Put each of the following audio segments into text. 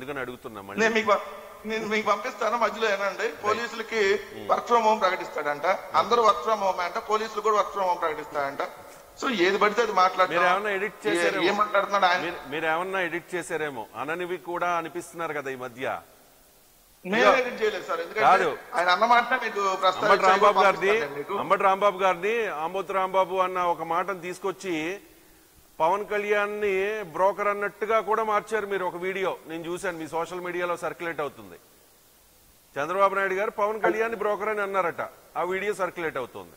అందుకని అడుగుతున్నా మళ్ళీ నేను మీకు ప- నేను మీకు పంపిస్తాను మధ్యలో ఏనండి పోలీసులకి వర్క్ ఫ్రమ్ హోమ్ ప్రకటిస్తాడంట అందరూ వర్క్ ఫ్రమ్ హోమ్ అంట పోలీసులు కూడా వర్క్ ఫ్రమ్ హోమ్ ప్రకటిస్తాడంట సో ఏది పడితే అది మీరు ఏమన్నా edit మాట్లాడతాం చేశారేమో? ఏం మాట్లాడుతున్నాడు ఆయన మీరు మీరు ఏమన్నా ఎడిట్ చేశారేమో అననివి కూడా అనిపిస్తున్నారు కదా ఈ మధ్య నేను ఎడిట్ చేయలేదు సార్ ఎందుకంటే కాదు. ఆయన అన్నమాట మీకు అంబటి ప్రస్తావించాను రాంబాబు గారిది పంపిస్తాను మీకు. అంబటి రాంబాబు గారిది ఆంబోతు రాంబాబు అన్న ఒక మాటను తీసుకొచ్చి పవన్ కళ్యాణ్ ని బ్రోకర్ అన్నట్టుగా కూడా మార్చారు మీరు ఒక వీడియో నేను చూశాను మీ సోషల్ మీడియాలో సర్క్యులేట్ అవుతుంది చంద్రబాబు నాయుడు గారు పవన్ కళ్యాణ్ బ్రోకర్ అని అన్నారట ఆ వీడియో సర్క్యులేట్ అవుతుంది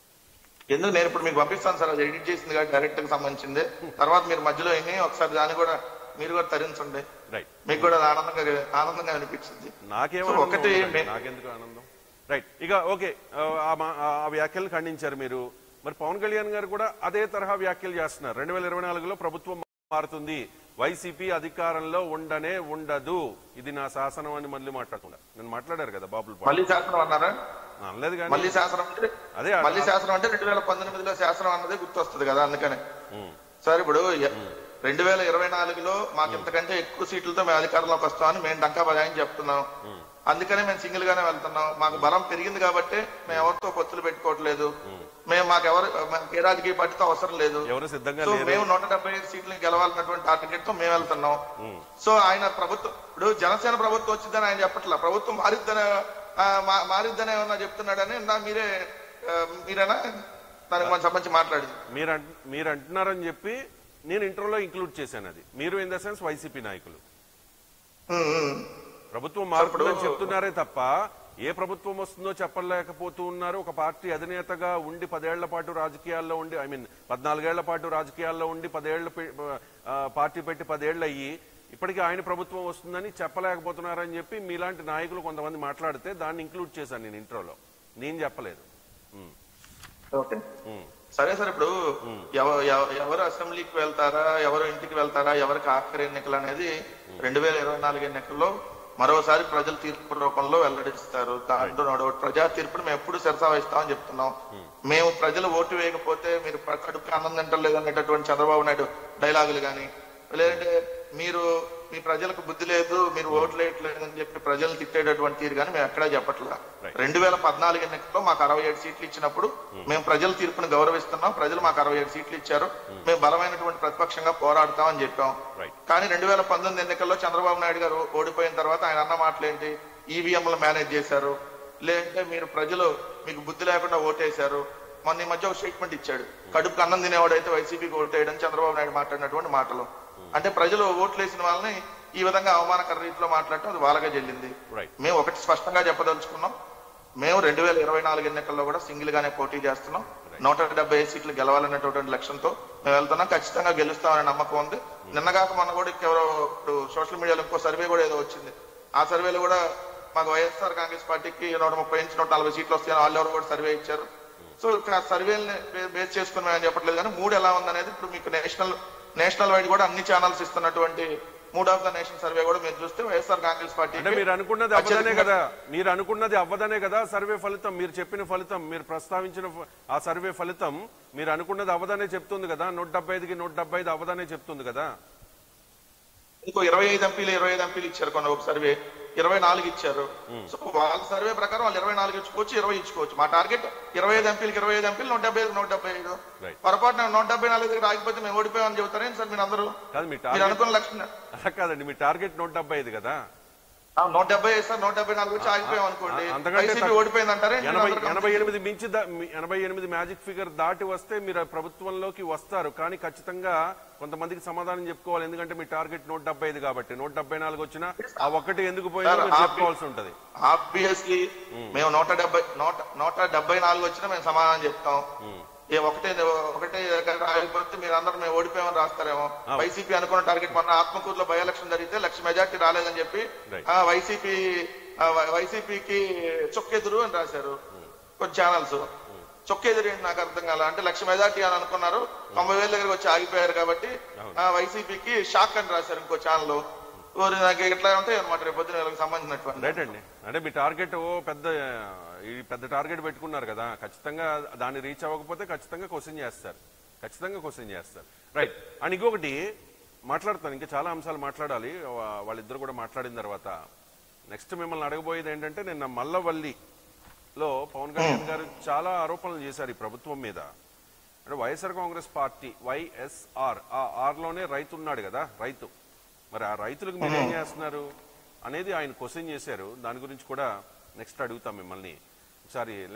ఎందుకు నేను ఇప్పుడు మీకు పంపిస్తాను సార్ అది ఎడిట్ చేసింది కాబట్టి డైరెక్ట్ కి సంబంధించింది తర్వాత మీరు మధ్యలో అయినాయి ఒకసారి దాన్ని కూడా మీరు కూడా తరించండి రైట్ మీకు కూడా అది ఆనందంగా ఆనందంగా అనిపించింది నాకేం సో ఆనందం ఒకటి ఉండదండి. మే- నాకెందుకు ఆనందం రైట్ ఇక ఓకే ఆ మా- ఆ వ్యాఖ్యలు ఖండించారు మీరు మరి పవన్ కళ్యాణ్ గారు కూడా అదే తరహా వ్యాఖ్యలు చేస్తున్నారు రెండు వేల ఇరవై నాలుగులో ప్రభుత్వం మారుతుంది వైసీపీ అధికారంలో ఉండనే ఉండదు ఇది నా శాసనం అని మళ్ళీ మాట్లాడుతున్నారు నేను మాట్లాడారు కదా బాబులు పాల్. మళ్ళీ శాసనం అన్నారా అనలేదు కానీ మళ్ళీ శాసనం అంటే అదే మళ్ళీ శాసనం అంటే రెండు వేల పంతొమ్మిదిలో శాసనం అన్నది గుర్తొస్తుంది కదా అందుకనే సార్ ఇప్పుడు రెండు వేల ఇరవై నాలుగులో మాకు ఇంతకంటే ఎక్కువ సీట్లతో మేము అధికారంలోకి వస్తామని మేము డంకా బజాయని చెప్తున్నాం అందుకనే మేము సింగిల్ గానే వెళ్తున్నాం మాకు బలం పెరిగింది కాబట్టి మేము ఎవరితో పొత్తులు పెట్టుకోవట్లేదు మేము మాకు ఎవరు మాకు ఏ రాజకీయ పార్టీతో అవసరం లేదు ఎవరు సిద్ధంగా సో లేరు మేము నూట డెబ్బై ఐదు సీట్లు గెలవాలన్నటువంటి టార్గెట్ తో మేము వెళ్తున్నాం సో ఆయన ప్రభుత్వం ఇప్పుడు జనసేన ప్రభుత్వం వచ్చిందని ఆయన చెప్పట్లా ప్రభుత్వం మారిద్దనే ఆ, మా- మారిద్దనే ఏమన్నా చెప్తున్నాడని నా మీరే ఆ, మీరేనా దానికి మన సంబంధించి మాట్లాడింది మీరు అంట- మీరు అంటున్నారని చెప్పి నేను ఇంటర్లో ఇంక్లూడ్ చేశాను అది మీరు ఇన్ ద సెన్స్ వైసీపీ నాయకులు ఉమ్, ఉమ్. ప్రభుత్వం మారుతుందని చెప్తున్నారే తప్ప ఏ ప్రభుత్వం వస్తుందో చెప్పలేకపోతూ ఉన్నారు ఒక పార్టీ అధినేతగా ఉండి పదేళ్ల పాటు రాజకీయాల్లో ఉండి ఐ మీన్ పద్నాలుగేళ్ల పాటు రాజకీయాల్లో ఉండి పదేళ్ల పె- ఆ, పార్టీ పెట్టి పదేళ్లు అయ్యి ఇప్పటికీ ఆయన ప్రభుత్వం వస్తుందని చెప్పలేకపోతున్నారని చెప్పి మీలాంటి నాయకులు కొంతమంది మాట్లాడితే దాన్ని ఇంక్లూడ్ చేశాను నేను ఇంట్రోలో నేను చెప్పలేదు ఉమ్, ఓకే ఉమ్, సరే సార్ ఇప్పుడు ఎవ- ఎవ- ఎవరు అసెంబ్లీకి వెళ్తారా ఎవరు ఇంటికి వెళ్తారా ఎవరికి ఆఖరి ఎన్నికలు అనేది రెండు వేల ఇరవై నాలుగు ఎన్నికల్లో మరోసారి ప్రజల తీర్పు రూపంలో వెల్లడిస్తారు దాంట్లో నో డౌట్ ప్రజా తీర్పుని మేము ఎప్పుడు శిరసావహిస్తామని చెప్తున్నాం మేము ప్రజలు ఓటు వేయకపోతే మీరు ప్ర- కడుపుకి ఆనందం తింటలేదు అనేటటువంటి చంద్రబాబు నాయుడు డైలాగులు కానీ లేదంటే మీరు మీ ప్రజలకు బుద్ధి లేదు మీరు ఓట్లు వేయట్లేదు అని చెప్పి ప్రజలు తిట్టేటటువంటి తీరు కానీ మేము ఎక్కడా చెప్పట్లా Right. రెండు వేల పద్నాలుగు ఎన్నికల్లో మాకు అరవై ఏడు సీట్లు ఇచ్చినప్పుడు మేము ప్రజల తీర్పును గౌరవిస్తున్నాం ప్రజలు మాకు అరవై ఏడు సీట్లు ఇచ్చారు మేము బలమైనటువంటి ప్రతిపక్షంగా పోరాడతామని చెప్పాం రైట్ కానీ రెండు వేల పంతొమ్మిది ఎన్నికల్లో చంద్రబాబు నాయుడు గారు ఓడిపోయిన తర్వాత ఆయన అన్న మాటలేంటి ఈవీఎంలు మేనేజ్ చేశారు లేదంటే మీరు ప్రజలు మీకు బుద్ధి లేకుండా ఓటేశారు మొన్న ఈ మధ్య ఒక స్టేట్మెంట్ ఇచ్చాడు కడుపుకు అన్నం తినేవాడైతే వైసీపీకి ఓటేయడం చంద్రబాబు నాయుడు మాట్లాడినటువంటి మాటలు అంటే ప్రజలు ఓట్లు వేసిన వాళ్ళని ఈ విధంగా అవమానకర రీతిలో మాట్లాడటం అది వాళ్ళగా చెల్లింది రైట్ మేము ఒకటి స్పష్టంగా చెప్పదలుచుకున్నాం మేము రెండు వేల ఇరవై నాలుగు ఎన్నికల్లో కూడా సింగిల్ గానే పోటీ చేస్తున్నాం నూట డెబ్బై ఐదు సీట్లు గెలవాలనేటువంటి లక్ష్యంతో మేము వెళ్తున్నాం ఖచ్చితంగా గెలుస్తామనే నమ్మకం ఉంది నిన్నగాక మొన్న కూడా ఎవరో ఇప్పుడు సోషల్ మీడియాలో ఇంకో సర్వే కూడా ఏదో వచ్చింది ఆ సర్వేలో కూడా మాకు వైఎస్ఆర్ కాంగ్రెస్ పార్టీకి నూట ముప్పై నుంచి నూట నలభై సీట్లు వస్తాయని వాళ్ళు ఎవరు కూడా సర్వే ఇచ్చారు సో ఇక్కడ సర్వేని బేస్ చేసుకుని మేము చెప్పట్లేదు కానీ మూడు ఎలా ఉందనేది ఇప్పుడు మీకు నేషనల్ నేషనల్ వైడ్ కూడా అన్ని ఛానల్స్ ఇస్తున్నటువంటి mood of the nation survey కూడా మీరు చూస్తే వైఎస్ఆర్ కాంగ్రెస్ పార్టీ అంటే మీరు అనుకున్నది అవ్వదనే కదా మీరు అనుకున్నది అవ్వదనే కదా సర్వే ఫలితం మీరు చెప్పిన ఫలితం మీరు ప్రస్తావించిన ఫ- ఆ సర్వే ఫలితం మీరు అనుకున్నది అవ్వదనే చెప్తుంది కదా నూట డెబ్బై ఐదుకి నూట డెబ్బై ఐదు అవ్వదనే చెప్తుంది కదా ఇంకో ఇరవై ఐదు ఎంపీలు ఇరవై ఐదు ఎంపీలు ఇచ్చారు కొన్ని ఒక సర్వే ఇరవై నాలుగు ఇచ్చారు సో వాళ్ళ సర్వే ప్రకారం వాళ్ళు ఇరవై నాలుగు ఇచ్చుకోవచ్చు ఇరవై ఇచ్చుకోవచ్చు మా టార్గెట్ ఇరవై ఐదు ఎంపీలకి ఇరవై ఐదు ఎంపీలు నూట డెబ్బై ఐదు నూట డెబ్బై ఐదు Right. పొరపాటున నూట డెబ్బై నాలుగు దగ్గర ఆగిపోతే మేము ఓడిపోయామని చెబుతారేం సార్ మీరు అందరూ కాదు మీ మీరు టార్గెట్ అనుకున్న లక్ష్యం అలా కాదండి మీ టార్గెట్ నూట డెబ్బై ఐదు కదా ఆ, నూట డెబ్బై ఐదు సార్ నూట డెబ్బై నాలుగు వచ్చి ఆగిపోయాం అనుకోండి అంతకంటే వైసీపీ తక్కువ- ఓడిపోయింది అంటారే ఎనభై ఎనభై ఎనిమిది మించి దా- మీ- ఎనభై ఎనిమిది మ్యాజిక్ ఫిగర్ దాటి వస్తే మీరు ఆ ప్రభుత్వంలోకి వస్తారు కానీ ఖచ్చితంగా కొంతమందికి సమాధానం చెప్పుకోవాలి ఎందుకంటే మీ టార్గెట్ నూట డెబ్బై ఐదు కాబట్టి నూట డెబ్బై నాలుగు వచ్చినా ఆ ఒక్కటి ఎందుకు పోయిందో సార్, మీరు ఆ- చెప్పుకోవాల్సి ఉంటది ఆబ్వియస్లీ మేము నూట డెబ్బై నూట నూట డెబ్బై నాలుగు వచ్చినా మేము సమాధానం చెప్తాం ఏ ఒకటే ఒకటే ఆగిపోతే మీరు అందరూ మేము ఓడిపోయామని రాస్తారేమో వైసీపీ అనుకున్న టార్గెట్ మొన్న ఆత్మకూరులో బై ఎలక్షన్ జరిగితే లక్ష మెజార్టీ రాలేదని చెప్పి Right. ఆ వైసీపీ ఆ వై- వైసీపీకి చొక్కెదురు అని రాశారు కొన్ని ఛానల్స్ చొక్కెదురు ఏంటి నాకు అర్థం కాల అంటే లక్ష మెజార్టీ అని అనుకున్నారు తొంభై వేల దగ్గర వచ్చి ఆగిపోయారు కాబట్టి ఆ వైసీపీకి షాక్ అని రాశారు ఇంకో ఛానల్ నాకు ఇట్లా ఉంటాయి అనమాట రేపు పొద్దున వీళ్ళకి సంబంధించినటువంటి రైట్ అండి అంటే మీ టార్గెట్ ఓ పెద్ద ఈ పెద్ద టార్గెట్ పెట్టుకున్నారు కదా ఖచ్చితంగా దాన్ని రీచ్ అవ్వకపోతే ఖచ్చితంగా క్వశ్చన్ చేస్తారు ఖచ్చితంగా క్వశ్చన్ చేస్తారు రైట్ అండ్ ఇంకొకటి మాట్లాడతాను ఇంకా చాలా అంశాలు మాట్లాడాలి వా- వాళ్ళిద్దరు కూడా మాట్లాడిన తర్వాత నెక్స్ట్ మిమ్మల్ని అడగబోయేది ఏంటంటే నిన్న మల్లవల్లిలో పవన్ కళ్యాణ్ గారు చాలా ఆరోపణలు చేశారు ఈ ప్రభుత్వం మీద అంటే వైఎస్ఆర్ కాంగ్రెస్ పార్టీ వైఎస్ఆర్ ఆ ఆర్ లోనే రైతు ఉన్నాడు కదా రైతు మరి ఆ రైతులకు మీరు ఏం చేస్తున్నారు అనేది ఆయన క్వశ్చన్ చేశారు దాని గురించి కూడా నెక్స్ట్ అడుగుతాం మిమ్మల్ని ఒకసారి